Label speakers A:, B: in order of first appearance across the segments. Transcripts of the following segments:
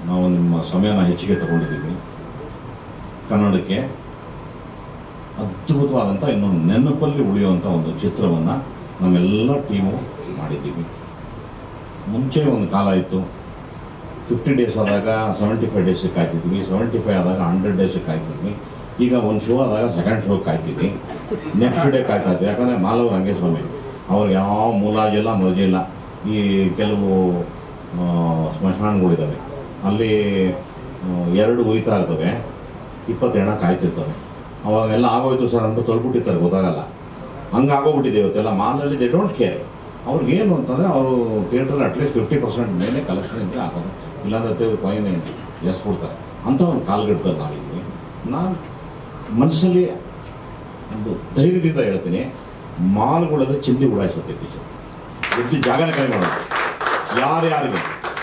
A: ನಾವು ನಿಮ್ಮ ಸಮಯನ ಹೆಚ್ಚಿಗೆ ತಗೊಂಡಿದ್ದೀವಿ ಕನ್ನಡಕ್ಕೆ ಅದ್ಭುತವಾದಂಥ ಇನ್ನೊಂದು ನೆನಪಲ್ಲಿ ಉಳಿಯುವಂಥ ಒಂದು ಚಿತ್ರವನ್ನು ನಮ್ಮೆಲ್ಲ ಟೀಮು ಮಾಡಿದ್ದೀವಿ ಮುಂಚೆ ಒಂದು ಕಾಲ ಇತ್ತು ಫಿಫ್ಟಿ ಡೇಸ್ ಆದಾಗ ಸೆವೆಂಟಿ ಫೈವ್ ಡೇಸಿಗೆ ಕಾಯ್ತಿದ್ವಿ ಸೆವೆಂಟಿ ಫೈವ್ ಆದಾಗ ಹಂಡ್ರೆಡ್ ಡೇಸಿಗೆ ಕಾಯ್ತಿದ್ವಿ ಈಗ ಒಂದು ಶೋ ಆದಾಗ ಸೆಕೆಂಡ್ ಶೋ ಕಾಯ್ತೀವಿ ನೆಕ್ಸ್ಟ್ ಡೇ ಕಾಯ್ತಾ ಇದ್ವಿ ಯಾಕಂದರೆ ಮಾಲವ್ರು ಹಂಗೆ ಸ್ವಾಮಿ ಅವ್ರಿಗೆ ಯಾವ ಮುಲಾಜಿಲ್ಲ ಮರ್ಜಿಲ್ಲ ಈ ಕೆಲವು ಆ, ಸ್ಮಶಾನಗಳಿದ್ದಾವೆ ಅಲ್ಲಿ ಆ, ಎರಡು ಉರಿತಾ ಇರ್ತವೆ ಇಪ್ಪತ್ತು ಹೆಣ ಕಾಯ್ತಿರ್ತವೆ ಅವಾಗೆಲ್ಲ ಆಗೋಯ್ತು ಸರ್ ಅಂತ ತೊಳ್ಬಿಟ್ಟಿರ್ತಾರೆ ಗೊತ್ತಾಗಲ್ಲ ಹಂಗೆ ಆಗೋಗ್ಬಿಟ್ಟಿದೆ ಇವತ್ತೆಲ್ಲ ಮಾಲಲ್ಲಿ ದೇ ಡೋಂಟ್ ಕೇರ್ ಅವ್ರಿಗೇನು ಅಂತಂದರೆ ಅವರು ಥಿಯೇಟರ್ ಅಟ್ಲೀಸ್ಟ್ ಫಿಫ್ಟಿ ಪರ್ಸೆಂಟ್ ಮೇಲೆ ಕಲೆಕ್ಷನ್ ಇದ್ದರೆ ಹಾಕೋದು ಇಲ್ಲಾಂದ್ರೆ ತೆಗೆದು ಕಾಯಿನ್ ಎಸ್ಬಿಡ್ತಾರೆ ಅಂತ ಒಂದು ಕಾಲ್ಗಟ್ಟದಲ್ಲಿ ನಾವಿದ್ವಿ ನಾನು ಮನಸ್ಸಲ್ಲಿ ಒಂದು ಧೈರ್ಯದಿಂದ ಹೇಳ್ತೀನಿ ಮಾಲ್ಗಳದ್ದು ಚಿಂದಿ ಉಡಾಯಿಸುತ್ತೆ ಪಿಕ್ಚರ್ ಎಷ್ಟು ಜಾಗನೇ ಕೈ ಮಾಡೋದು ಯಾರ್ಯಾರಿಗೆ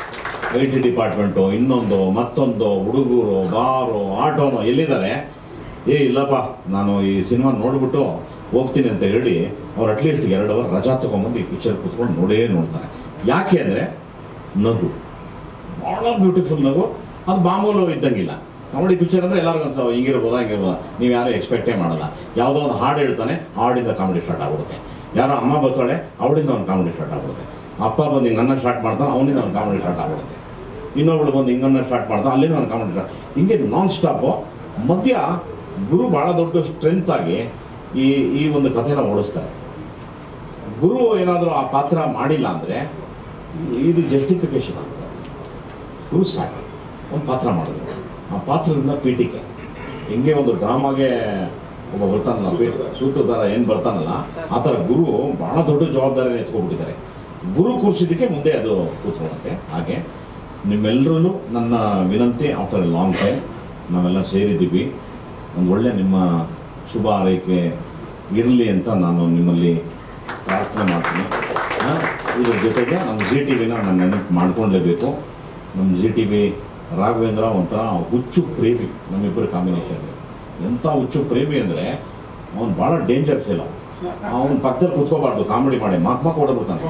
A: ಐ ಟಿ ಡಿಪಾರ್ಟ್ಮೆಂಟು ಇನ್ನೊಂದು ಮತ್ತೊಂದು ಹುಡುಗರು ಬಾರು ಆಟೋನೋ ಎಲ್ಲಿದ್ದಾರೆ ಏ ಇಲ್ಲಪ್ಪ ನಾನು ಈ ಸಿನಿಮಾ ನೋಡ್ಬಿಟ್ಟು ಹೋಗ್ತೀನಿ ಅಂತ ಹೇಳಿ ಅವ್ರು ಅಟ್ಲೀಸ್ಟ್ ಎರಡು ಅವರ್ ರಜಾ ತೊಗೊಂಬಂದು ಈ ಪಿಕ್ಚರ್ ಕುತ್ಕೊಂಡು ನೋಡೇ ನೋಡ್ತಾರೆ ಯಾಕೆ ಅಂದರೆ ನಗು ಭಾಳ ಬ್ಯೂಟಿಫುಲ್ ನಗು ಅದು ಮಾಮೂಲು ಇದ್ದಂಗಿಲ್ಲ ಕಾಮಿಡಿ ಪಿಕ್ಚರ್ ಅಂದರೆ ಎಲ್ಲರಿಗೂ ಒಂದು ಹಿಂಗಿರ್ಬೋದಾ ಹಿಂಗಿರ್ಬೋದಾ ನೀವು ಯಾರು ಎಕ್ಸ್ಪೆಕ್ಟೇ ಮಾಡಲ್ಲ ಯಾವುದೋ ಒಂದು ಹಾಡು ಹೇಳ್ತಾನೆ ಹಾಡಿಂದ ಕಾಮಿಡಿ ಸ್ಟಾರ್ಟ್ ಆಗ್ಬಿಡುತ್ತೆ ಯಾರೋ ಅಮ್ಮ ಬರ್ತಾಳೆ ಅವಳಿಂದ ಒಂದು ಕಾಮಿಡಿ ಸ್ಟಾರ್ಟ್ ಆಗ್ಬಿಡುತ್ತೆ ಅಪ್ಪ ಬಂದು ಹಿಂಗನ್ನ ಸ್ಟಾರ್ಟ್ ಮಾಡ್ತಾನೆ ಅವನಿಂದ ಒಂದು ಕಾಮಿಡಿ ಸ್ಟಾರ್ಟ್ ಆಗ್ಬಿಡುತ್ತೆ ಇನ್ನೊಬ್ಳು ಬಂದು ಹಿಂಗನ್ನ ಸ್ಟಾರ್ಟ್ ಮಾಡ್ತಾನೆ ಅಲ್ಲಿಂದ ಒಂದು ಕಾಮಿಡಿ ಸ್ಟಾರ್ಟ್ ಹಿಂಗೆ ನಾನ್ ಸ್ಟಾಪು ಮಧ್ಯ ಗುರು ಭಾಳ ದೊಡ್ಡ ಸ್ಟ್ರೆಂತ್ ಆಗಿ ಈ ಈ ಒಂದು ಕಥೆನ ಓಡಿಸ್ತಾರೆ ಗುರು ಏನಾದರೂ ಆ ಪಾತ್ರ ಮಾಡಿಲ್ಲ ಅಂದರೆ ಇದು ಜಸ್ಟಿಫಿಕೇಶನ್ ಅಂತ ಗುರು ಸಾಕು ಒಂದು ಪಾತ್ರ ಮಾಡಿದ್ರು ಆ ಪಾತ್ರದಿಂದ ಪೀಠಿಕೆ ಹಿಂಗೆ ಒಂದು ಡ್ರಾಮಾಗೆ ಒಬ್ಬ ಬರ್ತಾನಲ್ಲ ಪೀಠ ಸೂತ್ರಧಾರ ಏನು ಬರ್ತಾನಲ್ಲ ಆ ಥರ ಗುರು ಭಾಳ ದೊಡ್ಡ ಜವಾಬ್ದಾರಿನ ಎತ್ಕೊಂಡ್ಬಿಟ್ಟಿದ್ದಾರೆ ಗುರು ಕೂರಿಸಿದ್ದಕ್ಕೆ ಮುಂದೆ ಅದು ಕೂತ್ಕೊಳ್ಳುತ್ತೆ ಹಾಗೆ ನಿಮ್ಮೆಲ್ಲರೂ ನನ್ನ ವಿನಂತಿ ಆಫ್ಟರ್ ಎ ಲಾಂಗ್ ಟೈಮ್ ನಾವೆಲ್ಲ ಸೇರಿದ್ದೀವಿ ಒಂದು ಒಳ್ಳೆ ನಿಮ್ಮ ಶುಭ ಆರೈಕೆ ಇರಲಿ ಅಂತ ನಾನು ನಿಮ್ಮಲ್ಲಿ ಪ್ರಾರ್ಥನೆ ಮಾಡ್ತೀನಿ ಆ, ಇದ್ರ ಜೊತೆಗೆ ನಮ್ಮ ಜಿ ಟಿ ವಿನ ನಾನು ನೆನಪು ಮಾಡ್ಕೊಳ್ಳೇಬೇಕು ನಮ್ಮ ಜಿ ಟಿ ವಿ ರಾಘವೇಂದ್ರ ಒಂಥರ ಹುಚ್ಚು ಪ್ರೇಮಿ ನಮ್ಮಿಬ್ಬರು ಕಾಂಬಿನೇಷನ್ ಎಂಥ ಹುಚ್ಚು ಪ್ರೇಮಿ ಅಂದರೆ ಅವನು ಭಾಳ ಡೇಂಜರ್ ಫೀಲ್ ಅವನ ಪಕ್ಕದಲ್ಲಿ ಕೂತ್ಕೋಬಾರ್ದು ಕಾಮಿಡಿ ಮಾಡಿ ಮಕ್ ಮಕ್ ಹೊಡೆದ್ಬಿಡ್ತಾನೆ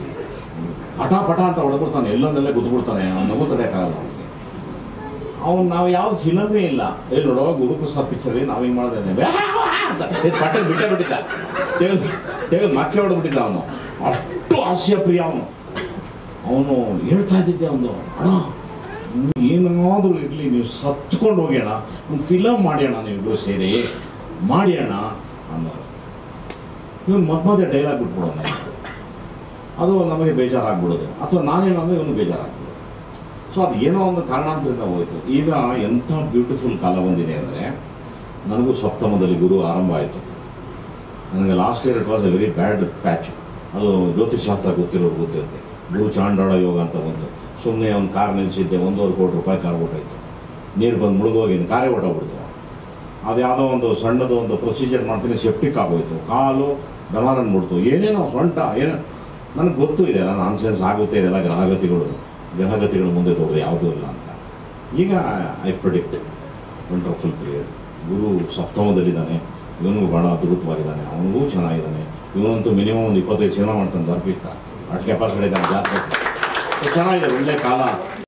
A: ಪಟ ಪಟ ಅಂತ ಹೊಡೆದ್ಬಿಡ್ತಾನೆ ಎಲ್ಲೊಂದಲ್ಲೇ ಗುದ್ಬಿಡ್ತಾನೆ ಅವ್ನು ನಗು ತಡೆಯೋಕ್ಕಾಗಲ್ಲ ಅವನಿಗೆ ಅವ್ನು ನಾವು ಯಾವ್ದು ಫಿಲಮೇ ಇಲ್ಲ ಎಲ್ಲಿ ನೋಡೋ ಗುರುಪ್ರಸಾದ್ ಪಿಕ್ಚರ್ ನಾವು ಹಿಂಗೆ ಮಾಡಿದೆ ಅಂತ ಪಟ್ಟ ಬಿಟ್ಟೆ ಬಿಟ್ಟಿದ್ದ ತೆಗೆದು ತೆಗೆದು ಮಕ್ಕೆ ಹೊಡೆದ್ಬಿಟ್ಟಿದ್ದ ಅವನು ಅಷ್ಟು ಹಾಸ್ಯ ಪ್ರಿಯ ಅವನು ಅವನು ಹೇಳ್ತಾ ಇದ್ದಿದ್ದೆ ಅವನು ಅಣ್ಣ ಏನಾದರೂ ಇರಲಿ ನೀವು ಸತ್ಕೊಂಡು ಹೋಗಿ ಅಣ್ಣ ಒಂದು ಫಿಲಮ್ ಮಾಡಿ ಅಣ್ಣ ನೀವಿಬ್ರು ಸೇರಿ ಮಾಡಿ ಅಣ್ಣ ಅನ್ನೋರು ಇವನು ಮಧ್ಯ ಮಧ್ಯೆ ಡೈಲಾಗ್ ಬಿಟ್ಬಿಡೋಣ ಅದು ನಮಗೆ ಬೇಜಾರಾಗ್ಬಿಡೋದು ಅಥವಾ ನಾನೇನಂದ್ರೆ ಇವನು ಬೇಜಾರಾಗ್ಬಿಡೋದು ಸೊ ಅದು ಏನೋ ಒಂದು ಕಾರಣಾಂತರದಿಂದ ಹೋಯಿತು ಈಗ ಎಂಥ ಬ್ಯೂಟಿಫುಲ್ ಕಾಲ ಬಂದಿದೆ ಅಂದರೆ ನನಗೂ ಸಪ್ತಮದಲ್ಲಿ ಗುರು ಆರಂಭ ಆಯಿತು ನನಗೆ last year it was a very bad patch ಅದು ಜ್ಯೋತಿಷಾಸ್ತ್ರ ಗೊತ್ತಿರೋರು ಗೊತ್ತಿರುತ್ತೆ ಗುರು ಚಾಂಡಾಳ ಯೋಗ ಅಂತ ಬಂತು ಸುಮ್ಮನೆ ಒಂದು ಕಾರ್ ನಿಲ್ಲಿಸಿದ್ದೆ ಒಂದೂವರೆ ಕೋಟಿ ರೂಪಾಯಿ ಕಾರ್ ಹೊಟ್ಟೋಯ್ತು ನೀರು ಬಂದು ಮುಳುಗೋಗಿದ್ದು ಕಾರೇ ಹೊಟ್ಟೋಗ್ಬಿಡ್ತು ಅದು ಯಾವುದೋ ಒಂದು ಸಣ್ಣದು ಒಂದು ಪ್ರೊಸೀಜರ್ ಮಾಡ್ತೀನಿ ಸೆಪ್ಟಿಕ್ ಆಗೋಯ್ತು ಕಾಲು ಡಮಾರನ್ ಬಿಡ್ತು ಏನೇನೋ ಸೊಂಟ ಏನೇ ನನಗೆ ಗೊತ್ತು ಇದೆಲ್ಲ ನಾನ್ಸೆನ್ಸ್ ಆಗುತ್ತೆ ಇದೆಲ್ಲ ಗ್ರಹಗತಿಗಳು ಗ್ರಹಗತಿಗಳು ಮುಂದೆ ದೊಡ್ಡದು ಯಾವುದೂ ಇಲ್ಲ ಅಂತ ಈಗ I predict wonderful period Guru ಸಪ್ತಮದಲ್ಲಿದ್ದಾನೆ ಇವನಿಗೂ ಭಾಳ ಅದ್ಭುತವಾಗಿದ್ದಾನೆ ಅವನಿಗೂ ಚೆನ್ನಾಗಿದ್ದಾನೆ ಇವನಂತೂ ಮಿನಿಮಮ್ ಒಂದು ಇಪ್ಪತ್ತೈದು ಸಿನಿಮಾ ಮಾಡ್ತಾನೆ ದರ್ಪಿಸ್ತಾ ಅಷ್ಟು ಕೆಪಾಸಿಟಿ ಇದ್ದಾನೆ ಜಾತ್ರೆ ಚೆನ್ನಾಗಿದೆ ಒಳ್ಳೆ ಕಾಲ